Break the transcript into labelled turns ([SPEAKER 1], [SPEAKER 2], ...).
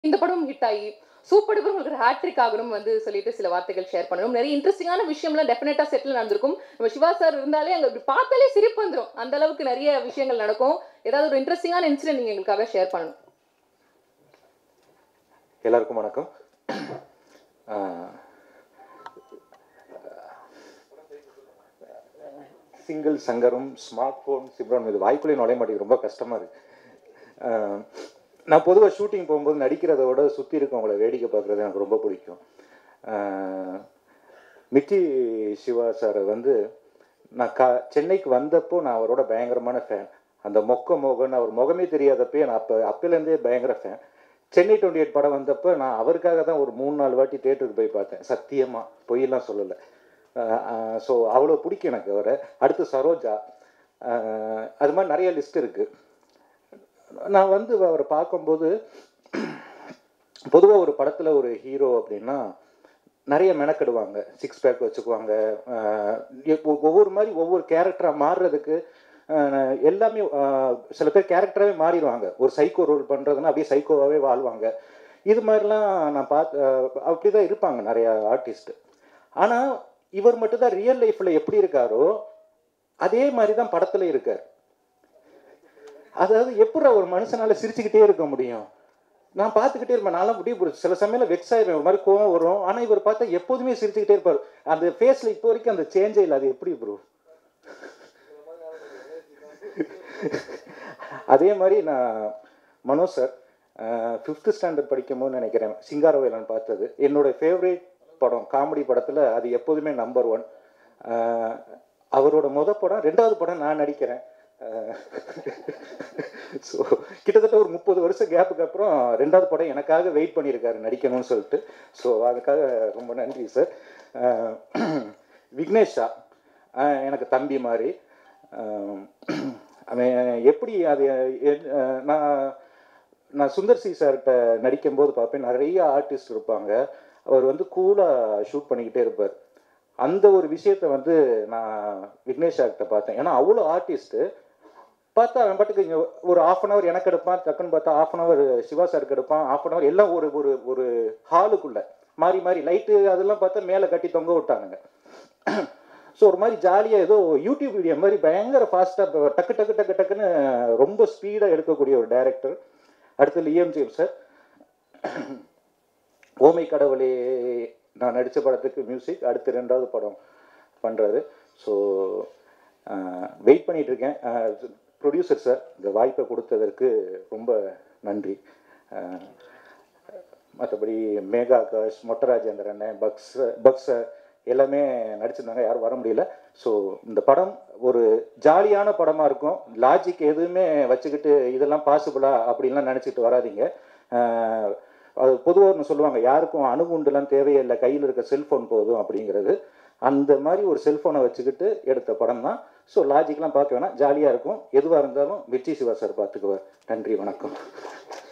[SPEAKER 1] இந்த படம் ஹிட் ஆகி சூப்பர் டூப்பர் உங்களுக்கு ஹேட்ரிக் ஆகணும் வந்து சொல்லிட்டு சில வார்த்தைகள் ஷேர் பண்ணணும் நிறைய இன்ட்ரெஸ்டிங்கான விஷயம்லாம் டெஃபினட்டா செட்டில் நடந்திருக்கும் நம்ம சிவா சார் இருந்தாலே அங்க இப்படி பார்த்தாலே சிரிப்பு வந்துடும் அந்த அளவுக்கு நிறைய விஷயங்கள் நடக்கும் ஏதாவது ஒரு இன்ட்ரெஸ்டிங்கான இன்சிடென்ட் நீங்க எங்களுக்காக ஷேர் பண்ணணும்
[SPEAKER 2] எல்லாருக்கும் வணக்கம் ஆஹ் சிங்கிள் சங்கரும் ஸ்மார்ட் ஃபோன் சிப்ரான் இது வாய்க்குள்ளே நுழைய மாட்டேங்குது ரொம்ப கஷ்டமாக இருக்கு ஆஹ் நான் பொதுவாக ஷூட்டிங் போகும்போது நடிக்கிறத விட சுற்றி இருக்கவங்கள வேடிக்கை பார்க்குறது எனக்கு ரொம்ப பிடிக்கும் ஆஹ் மிக்கி சிவா சாரை வந்து நான் கா சென்னைக்கு வந்தப்போ நான் அவரோட பயங்கரமான ஃபேன் அந்த மொக்க மோகன் அவர் முகமே தெரியாதப்பே நான் அப்போ அப்போலேருந்தே பயங்கர ஃபேன் சென்னை டுவெண்ட்டி எயிட் படம் வந்தப்போ நான் அவருக்காக தான் ஒரு மூணு நாலு வாட்டி தேட்டருக்கு போய் பார்த்தேன் சத்தியமாக பொய்யெல்லாம் சொல்லலை ஸோ அவ்வளோ பிடிக்கும் எனக்கு அவரை அடுத்து சரோஜா ஆஹ் அது மாதிரி நிறைய லிஸ்ட் இருக்குது நான் வந்து அவரை பார்க்கும்போது பொதுவாக ஒரு படத்தில் ஒரு ஹீரோ அப்படின்னா நிறைய மெனக்கெடுவாங்க சிக்ஸ் பேக் வச்சுக்குவாங்க ஆஹ் எப்போ- ஒவ்வொரு மாதிரி ஒவ்வொரு கேரக்டராக மாறுறதுக்கு ஆஹ் எல்லாமே ஆஹ் சில பேர் கேரக்டராகவே மாறிடுவாங்க ஒரு சைக்கோ ரோல் பண்ணுறதுன்னா அப்படியே சைக்கோவாகவே வாழ்வாங்க இது மாதிரிலாம் நான் பார்த்து அப்படி தான் இருப்பாங்க நிறைய ஆர்டிஸ்ட் ஆனால் இவர் மட்டும்தான் ரியல் லைஃப்பில் எப்படி இருக்காரோ அதே மாதிரி தான் படத்துல இருக்கார் அதாவது எப்படி ஒரு மனுஷனால சிரிச்சுக்கிட்டே இருக்க முடியும் நான் பார்த்துக்கிட்டே இருப்பேன் நான்லாம் முடிய போடுது சில சமயம் வெக்ஸ் ஆயிருவேன் ஒரு மாதிரி கோவம் வரும் ஆனால் இவர் பார்த்தா எப்போதுமே சிரிச்சுக்கிட்டே இருப்பார் அந்த ஃபேஸில் இப்போ வரைக்கும் அந்த சேஞ்சே இல்லை அது எப்படி ப்ரோ அதே மாதிரி நான் மனோஜ் சார் ஃபிஃப்த்து ஸ்டாண்டர்ட் படிக்கும்போது நினைக்கிறேன் சிங்காரவேலன் பார்த்தது என்னோட ஃபேவரேட் படம் காமெடி படத்தில் அது எப்போதுமே நம்பர் ஒன் அவரோட முத படம் ரெண்டாவது படம் நான் நடிக்கிறேன் ஸோ கிட்டத்தட்ட ஒரு முப்பது வருஷம் கேப்புக்கு அப்புறம் ரெண்டாவது படம் எனக்காக வெயிட் பண்ணியிருக்காரு நடிக்கணும்னு சொல்லிட்டு ஸோ அதுக்காக ரொம்ப நன்றி சார் விக்னேஷா ஆஹ் எனக்கு தம்பி மாதிரி ஆஹ் அவன் எப்படி அது எ- ஆஹ் நான் நான் சுந்தர் சி சார்கிட்ட நடிக்கும்போது பார்ப்பேன் நிறைய ஆர்டிஸ்ட் இருப்பாங்க அவர் வந்து கூலாக ஷூட் பண்ணிக்கிட்டே இருப்பார் அந்த ஒரு விஷயத்த வந்து நான் விக்னேஷ் சார்கிட்ட பார்த்தேன் ஏன்னா அவ்வளோ ஆர்டிஸ்ட்டு பார்த்தா அவன் பாட்டுக்கு இங்கே ஒரு ஆஃப் அன் ஹவர் எனக்கு எடுப்பான் டக்குன்னு பார்த்தா ஆஃப் அன் ஹவர் சிவா சாருக்கு எடுப்பான் ஆஃப் அன் ஹவர் எல்லாம் ஒரு ஒரு ஒரு ஹாலுக்குள்ள மாறி மாறி லைட்டு அதெல்லாம் பார்த்தா மேலே கட்டி தொங்க விட்டானுங்க ஸோ ஒரு மாதிரி ஜாலியாக ஏதோ யூடியூப் வீடியோ மாதிரி பயங்கர ஃபாஸ்ட்டாக டக்கு டக்கு டக்கு டக்குன்னு ரொம்ப ஸ்பீடாக எடுக்கக்கூடிய ஒரு டைரக்டர் அடுத்து லியம் ஜேம்ஸ் சார் ஓமை கடவுளே நான் நடித்த படத்துக்கு மியூசிக் அடுத்து ரெண்டாவது படம் பண்ணுறாரு ஸோ வெயிட் பண்ணிட்டு இருக்கேன் ப்ரொடியூசர் சார் இந்த வாய்ப்பை கொடுத்ததற்கு ரொம்ப நன்றி மற்றபடி மேகா ஆகாஷ் மொட்டராஜேந்திர அண்ணன் பக்ஸ் பக்ஸ் எல்லாமே நடிச்சிருந்தாங்க யாரும் வர முடியல ஸோ இந்த படம் ஒரு ஜாலியான படமாக இருக்கும் லாஜிக் எதுவுமே வச்சுக்கிட்டு இதெல்லாம் பாசிபிளா அப்படின்லாம் நினச்சிட்டு வராதீங்க ஆஹ் அது பொதுவாக ஒன்று சொல்லுவாங்க யாருக்கும் அணுகுண்டுலாம் தேவையில்லை கையில் இருக்க செல்ஃபோன் போதும் அப்படிங்கிறது அந்த மாதிரி ஒரு செல்ஃபோனை வச்சுக்கிட்டு எடுத்த படம் தான் ஸோ லாஜிக்லாம் பார்க்க வேணாம் ஜாலியாக இருக்கும் எதுவாக இருந்தாலும் மிர்ச்சி சிவா சார் பார்த்துக்குவார் நன்றி வணக்கம்